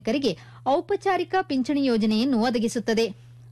ಕರಿಗೆ ಔಪಚಾರಿಕ ಪಿಂಚಣಿ ಯೋಜನೆಯನ್ನು ಒದಗಿಸುತ್ತದೆ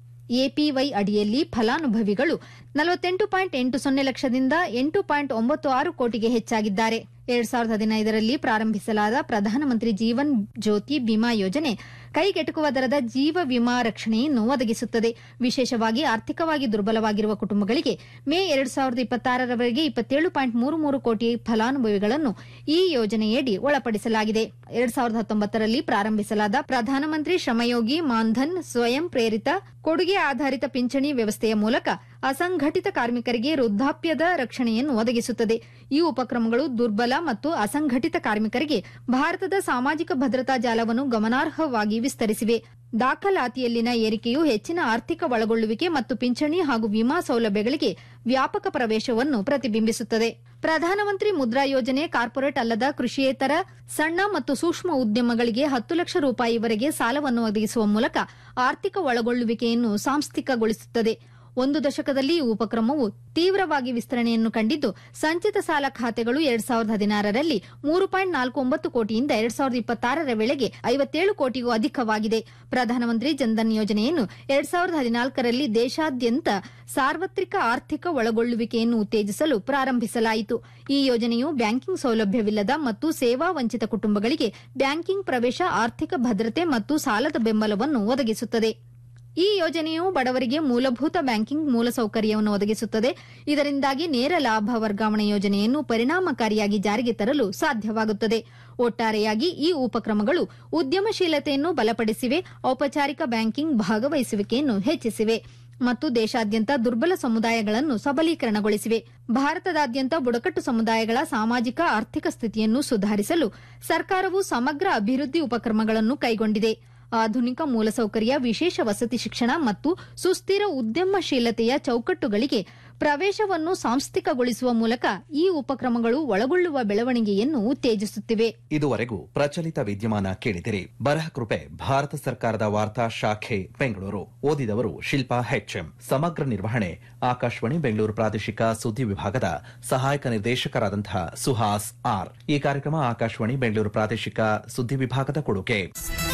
ಎಪಿವೈ ಅಡಿಯಲ್ಲಿ ಫಲಾನುಭವಿಗಳು ನಲವತ್ತೆಂಟು ಪಾಯಿಂಟ್ ಎಂಟು ಸೊನ್ನೆ ಲಕ್ಷದಿಂದ ಎಂಟು ಪಾಯಿಂಟ್ ಒಂಬತ್ತು ಆರು ಕೋಟಿಗೆ ಹೆಚ್ಚಾಗಿದ್ದಾರೆ ಎರಡ್ ಸಾವಿರದ ಹದಿನೈದರಲ್ಲಿ ಪ್ರಾರಂಭಿಸಲಾದ ಪ್ರಧಾನಮಂತ್ರಿ ಜೀವನ್ ಜ್ಯೋತಿ ಬಿಮಾ ಯೋಜನೆ ಕೈಗೆಟುಕುವ ದರದ ಜೀವ ವಿಮಾ ರಕ್ಷಣೆಯನ್ನು ಒದಗಿಸುತ್ತದೆ ವಿಶೇಷವಾಗಿ ಆರ್ಥಿಕವಾಗಿ ದುರ್ಬಲವಾಗಿರುವ ಕುಟುಂಬಗಳಿಗೆ ಮೇ ಎರಡ್ ಸಾವಿರದ ಇಪ್ಪತ್ತಾರರವರೆಗೆ ಇಪ್ಪತ್ತೇಳು ಪಾಯಿಂಟ್ ಮೂರು ಮೂರು ಕೋಟಿ ಫಲಾನುಭವಿಗಳನ್ನು ಈ ಯೋಜನೆಯಡಿ ಒಳಪಡಿಸಲಾಗಿದೆ ಎರಡ್ ಸಾವಿರದ ಹತ್ತೊಂಬತ್ತರಲ್ಲಿ ಪ್ರಾರಂಭಿಸಲಾದ ಪ್ರಧಾನಮಂತ್ರಿ ಶ್ರಮಯೋಗಿ ಮಾನ್ಧನ್ ಸ್ವಯಂ ಪ್ರೇರಿತ ಕೊಡುಗೆ ಆಧಾರಿತ ಪಿಂಚಣಿ ವ್ಯವಸ್ಥೆಯ ಮೂಲಕ ಅಸಂಘಟಿತ ಕಾರ್ಮಿಕರಿಗೆ ವೃದ್ಧಾಪ್ಯದ ರಕ್ಷಣೆಯನ್ನು ಒದಗಿಸುತ್ತದೆ ಈ ಉಪಕ್ರಮಗಳು ದುರ್ಬಲ ಮತ್ತು ಅಸಂಘಟಿತ ಕಾರ್ಮಿಕರಿಗೆ ಭಾರತದ ಸಾಮಾಜಿಕ ಭದ್ರತಾ ಜಾಲವನ್ನು ಗಮನಾರ್ಹವಾಗಿ ವಿಸ್ತರಿಸಿವೆ ದಾಖಲಾತಿಯಲ್ಲಿನ ಏರಿಕೆಯು ಹೆಚ್ಚಿನ ಆರ್ಥಿಕ ಒಳಗೊಳ್ಳುವಿಕೆ ಮತ್ತು ಪಿಂಚಣಿ ಹಾಗೂ ವಿಮಾ ಸೌಲಭ್ಯಗಳಿಗೆ ವ್ಯಾಪಕ ಪ್ರವೇಶವನ್ನು ಪ್ರತಿಬಿಂಬಿಸುತ್ತದೆ ಪ್ರಧಾನಮಂತ್ರಿ ಮುದ್ರಾ ಯೋಜನೆ ಕಾರ್ಪೊರೇಟ್ ಅಲ್ಲದ ಕೃಷಿಯೇತರ ಸಣ್ಣ ಮತ್ತು ಸೂಕ್ಷ್ಮ ಉದ್ಯಮಗಳಿಗೆ ಹತ್ತು ಲಕ್ಷ ರೂಪಾಯಿವರೆಗೆ ಸಾಲವನ್ನು ಒದಗಿಸುವ ಮೂಲಕ ಆರ್ಥಿಕ ಒಳಗೊಳ್ಳುವಿಕೆಯನ್ನು ಸಾಂಸ್ಥಿಕಗೊಳಿಸುತ್ತದೆ ಒಂದು ದಶಕದಲ್ಲಿ ಈ ಉಪಕ್ರಮವು ತೀವ್ರವಾಗಿ ವಿಸ್ತರಣೆಯನ್ನು ಕಂಡಿದ್ದು ಸಂಚಿತ ಸಾಲ ಖಾತೆಗಳು ಎರಡ್ ಸಾವಿರದ ಹದಿನಾರರಲ್ಲಿ ಮೂರು ಪಾಯಿಂಟ್ ನಾಲ್ಕು ಒಂಬತ್ತು ಕೋಟಿಯಿಂದ ಎರಡ್ ಸಾವಿರದ ಇಪ್ಪತ್ತಾರರ ವೇಳೆಗೆ ಐವತ್ತೇಳು ಕೋಟಿಗೂ ಅಧಿಕವಾಗಿದೆ ಪ್ರಧಾನಮಂತ್ರಿ ಜನ್ಧನ್ ಯೋಜನೆಯನ್ನು ಎರಡ್ ಸಾವಿರದ ಹದಿನಾಲ್ಕರಲ್ಲಿ ದೇಶಾದ್ಯಂತ ಸಾರ್ವತ್ರಿಕ ಆರ್ಥಿಕ ಒಳಗೊಳ್ಳುವಿಕೆಯನ್ನು ಉತ್ತೇಜಿಸಲು ಪ್ರಾರಂಭಿಸಲಾಯಿತು ಈ ಯೋಜನೆಯು ಬ್ಯಾಂಕಿಂಗ್ ಸೌಲಭ್ಯವಿಲ್ಲದ ಮತ್ತು ಸೇವಾ ವಂಚಿತ ಕುಟುಂಬಗಳಿಗೆ ಬ್ಯಾಂಕಿಂಗ್ ಪ್ರವೇಶ ಆರ್ಥಿಕ ಭದ್ರತೆ ಮತ್ತು ಸಾಲದ ಬೆಂಬಲವನ್ನು ಒದಗಿಸುತ್ತದೆ ಈ ಯೋಜನೆಯು ಬಡವರಿಗೆ ಮೂಲಭೂತ ಬ್ಯಾಂಕಿಂಗ್ ಮೂಲಸೌಕರ್ಯವನ್ನು ಒದಗಿಸುತ್ತದೆ ಇದರಿಂದಾಗಿ ನೇರ ಲಾಭ ವರ್ಗಾವಣೆ ಯೋಜನೆಯನ್ನು ಪರಿಣಾಮಕಾರಿಯಾಗಿ ಜಾರಿಗೆ ತರಲು ಸಾಧ್ಯವಾಗುತ್ತದೆ ಒಟ್ಟಾರೆಯಾಗಿ ಈ ಉಪಕ್ರಮಗಳು ಉದ್ಯಮಶೀಲತೆಯನ್ನು ಬಲಪಡಿಸಿವೆ ಔಪಚಾರಿಕ ಬ್ಯಾಂಕಿಂಗ್ ಭಾಗವಹಿಸುವಿಕೆಯನ್ನು ಹೆಚ್ಚಿಸಿವೆ ಮತ್ತು ದೇಶಾದ್ಯಂತ ದುರ್ಬಲ ಸಮುದಾಯಗಳನ್ನು ಸಬಲೀಕರಣಗೊಳಿಸಿವೆ ಭಾರತದಾದ್ಯಂತ ಬುಡಕಟ್ಟು ಸಮುದಾಯಗಳ ಸಾಮಾಜಿಕ ಆರ್ಥಿಕ ಸ್ಥಿತಿಯನ್ನು ಸುಧಾರಿಸಲು ಸರ್ಕಾರವು ಸಮಗ್ರ ಅಭಿವೃದ್ಧಿ ಉಪಕ್ರಮಗಳನ್ನು ಕೈಗೊಂಡಿದೆ ಆಧುನಿಕ ಮೂಲಸೌಕರ್ಯ ವಿಶೇಷ ವಸತಿ ಶಿಕ್ಷಣ ಮತ್ತು ಸುಸ್ಥಿರ ಉದ್ಯಮಶೀಲತೆಯ ಚೌಕಟ್ಟುಗಳಿಗೆ ಪ್ರವೇಶವನ್ನು ಸಾಂಸ್ಥಿಕಗೊಳಿಸುವ ಮೂಲಕ ಈ ಉಪಕ್ರಮಗಳು ಒಳಗೊಳ್ಳುವ ಬೆಳವಣಿಗೆಯನ್ನು ಉತ್ತೇಜಿಸುತ್ತಿವೆ ಇದುವರೆಗೂ ಪ್ರಚಲಿತ ವಿದ್ಯಮಾನ ಕೇಳಿದಿರಿ ಬರಹ ಕೃಪೆ ಭಾರತ ಸರ್ಕಾರದ ವಾರ್ತಾ ಶಾಖೆ ಬೆಂಗಳೂರು ಓದಿದವರು ಶಿಲ್ಪಾ ಹೆಚ್ಎಂ ಸಮಗ್ರ ನಿರ್ವಹಣೆ ಆಕಾಶವಾಣಿ ಬೆಂಗಳೂರು ಪ್ರಾದೇಶಿಕ ಸುದ್ದಿ ವಿಭಾಗದ ಸಹಾಯಕ ನಿರ್ದೇಶಕರಾದಂತಹ ಸುಹಾಸ್ ಆರ್ ಈ ಕಾರ್ಯಕ್ರಮ ಆಕಾಶವಾಣಿ ಬೆಂಗಳೂರು ಪ್ರಾದೇಶಿಕ ಸುದ್ದಿ ವಿಭಾಗದ ಕೊಡುಗೆ